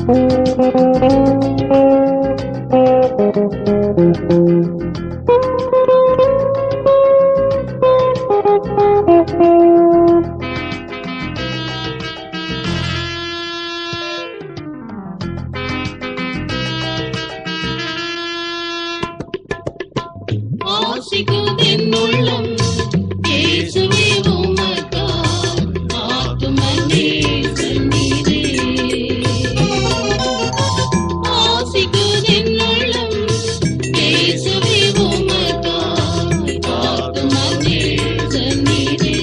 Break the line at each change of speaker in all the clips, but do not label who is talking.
ஆசிக்குதென்னுள்ளம் இயேசுவே உமக்காய் ஆத்துமநேசனீரே. ஆசிக்குதென்னுள்ளம் இயேசுவே உமக்காய் ஆத்துமநேசனீரே.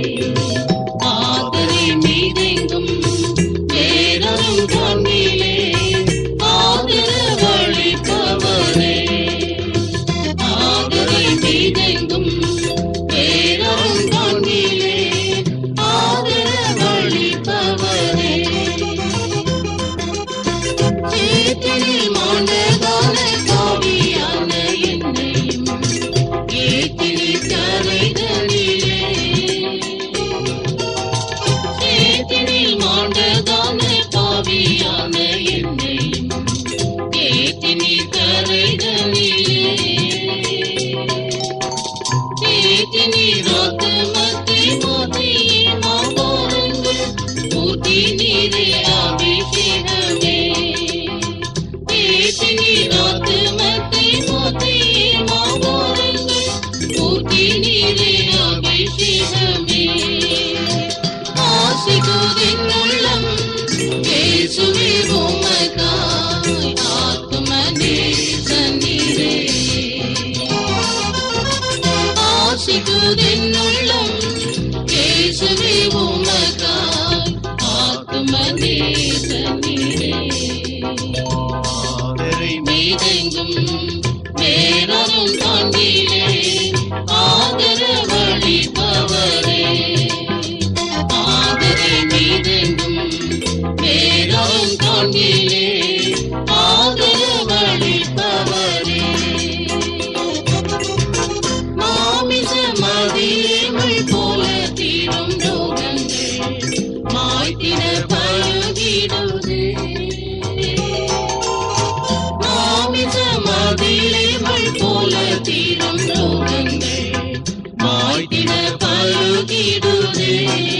ஆதரை மீதெங்கும் வேறொரும் கண்ணிலே ஆதரவளிப்பவரே ஆதரை மீதெங்கும் வேறொரும் கண்ணிலே ஆதரவளிப்பவரே சேற்றினில் மாண்டதான காவியான என்னையும் ஏற்றினில் கரைதலிலே சேற்றினில் மாண்டதான பாவியான என்னையும் ஏற்றினில் கரைதலிலே ஏற்றினில் ஆத்துமத்தை போற்றியே மாபாருங்கள் ஊற்றி நீரே அபிஷேகமே ஏற்றினில் ஆத்துமத்தை போற்றியே மாபாருங்கள் ஊற்றி நீரே அபிஷேகமே ஆசிகுதென்னுள்ளம் இயேசுவே உமக்காய் ஆத்துமநேசனீரே. ஆசிகுதென்னுள்ளம் இயேசுவே உமக்காய் ஆத்துமநேசனீரே.
ஆதரை
மீதெங்கும் வேறொரும் தாண்டிலே ஆதரவளிப்பவரே ஆதரை மீதெங்கும் வேறொரும் தாண்டிலே ஆதரவளிப்பவரே மாமிச மதியங்கள் போல தீரும் ரோகங்கள் மாய்த்திட பழகிடுதே மாமிச மதியங்கள் போல தீரும் ரோகங்கள் மாய்த்திட பழகிடுதே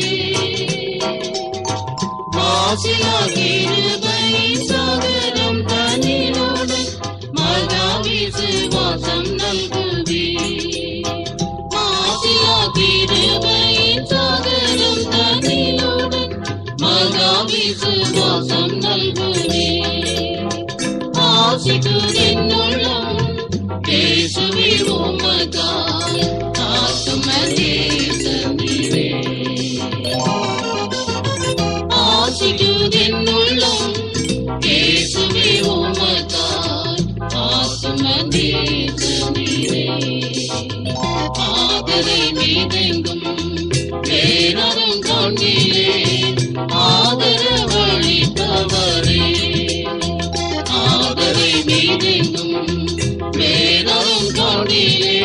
மாசிலா கிருபை சாகரம் தனிலோடு மகா விசுவாசம் நல்குவே மாசிலா கிருபை சாகரம் தனிலோடு மகா விசுவாசம் நல்குவே ஆசிக்குதென்னுள்ளம் இயேசுவே உமக்காய் ஆத்துமநேசனீரே. ஆசிக்குதென்னுள்ளம் இயேசுவே உமக்காய் ஆத்துமநேசனீரே. ஆதரை மீதெங்கும் வேறொரும் காண்கிலே ஆதரவளிப்பவரே ஆதரை மீதெங்கும் வேறொரும் காண்கிலே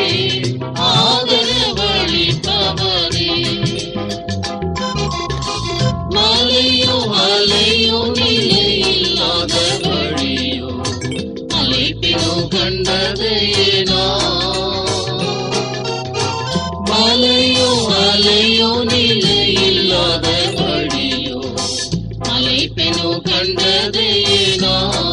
ஆதரவளிப்பவரே மலையோ அலையோ நிலையில்லாத வழியோ அலைப்பினோ கண்டதையேனா மலையோ அலையோ நிலையில்லாத வழியோ அலைப்பினோ கண்டதையேனா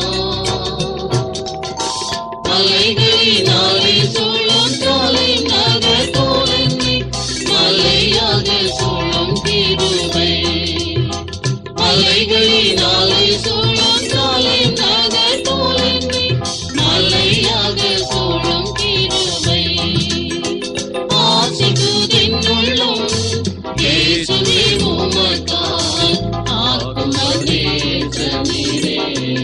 மலைகளினாலே சூழும் தோலை நகர் தோலங்கி மலையாக சூழும் திருவை மலைகளினாலே சூழும் தோலை நகர் தோலங்கி மலையாக சூழும் திருவை ஆசிக்குதென்னுள்ளம் இயேசுவே உமக்காய் ஆத்துமநேசனீரே.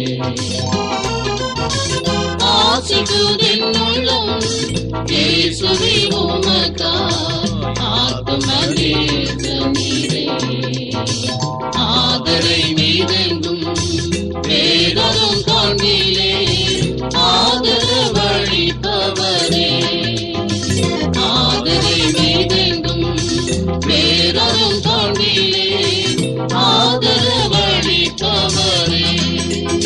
ஆசிக்குதென்னுள்ளம் இயேசுவே உமக்காய் ஆத்துமநேசனீரே. ஆதரை மீதெங்கும் வேறொரும் காண்கிலே ஆதரவளிப்பவரே ஆதரை மீதெங்கும் வேறொரும் காண்கிலே ஆதரவளிப்பவரே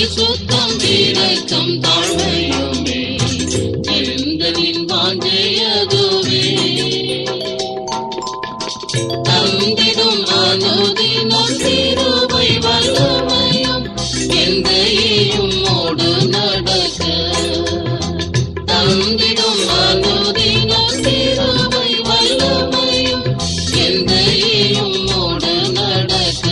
பரிசுத்தம் வீரக்கம் தாழ்மையுமே எந்தனின் வாஞ்சையதுவே தந்திடும் அனுதினம் சிறுவை வல்லமையும் எந்தையும் ஓடு நடக்க தந்திடும் அனுதினம் சிறுவை வல்லமையும் எந்தையும் ஓடு நடக்க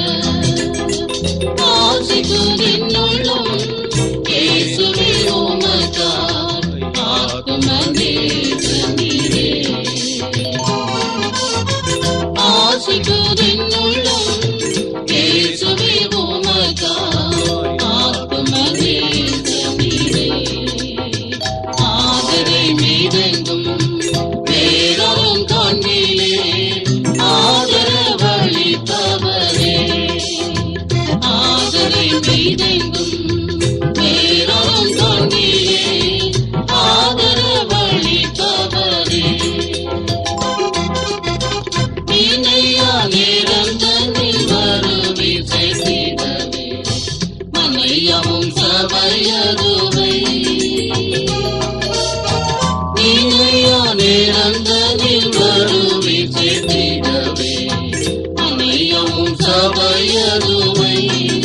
ஆசிக்குதின்னுள்ளும் இயேசுவே உமக்காய் ஆத்துமநேசனீரே. ஆசிக்குதின்னுள்ளும் இயேசுவே உமக்காய் ஆத்துமநேசனீரே. ஆதரை மீதெங்கும் வேறவும் காண்பிலே ஆதரவளிப்பவரே ஆதரை மீதெங்கும் வேறவும் காண்பிலே ஆதரவளிப்பவரே இணையா நேரம் தன்னில் வருவி செய்திடவே மனையவும் சபையதுவை இணையா நேரம் தன்னில் வருவி செய்திடவே மனையவும் சபையதுவை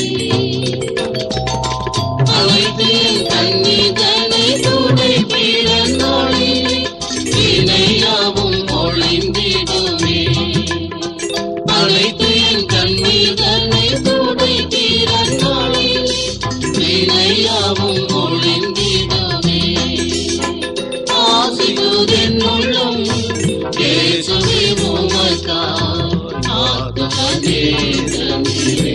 அழைப்பில் கண்ணிதனை துடை பிறந்தோழிலே இணையாவும் ஒளிந்திடுமே அழைத்து என் கண்ணீதனை துடை பிறந்தோழிலே இணையாவும் ஒளிந்திடுமே ஆசிகுதென் உள்ளம் இயேசுவே உமக்காய் ஆத்துமநேசனீரே.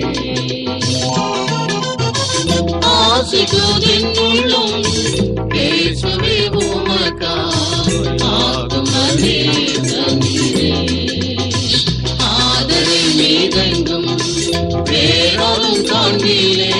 ஆசிக்குதின் உள்ளம் இயேசுவே உமக்காய் ஆத்துமநேசனீரே. ஆதரை மீதெங்கும் வேறொரும் காண்பிலே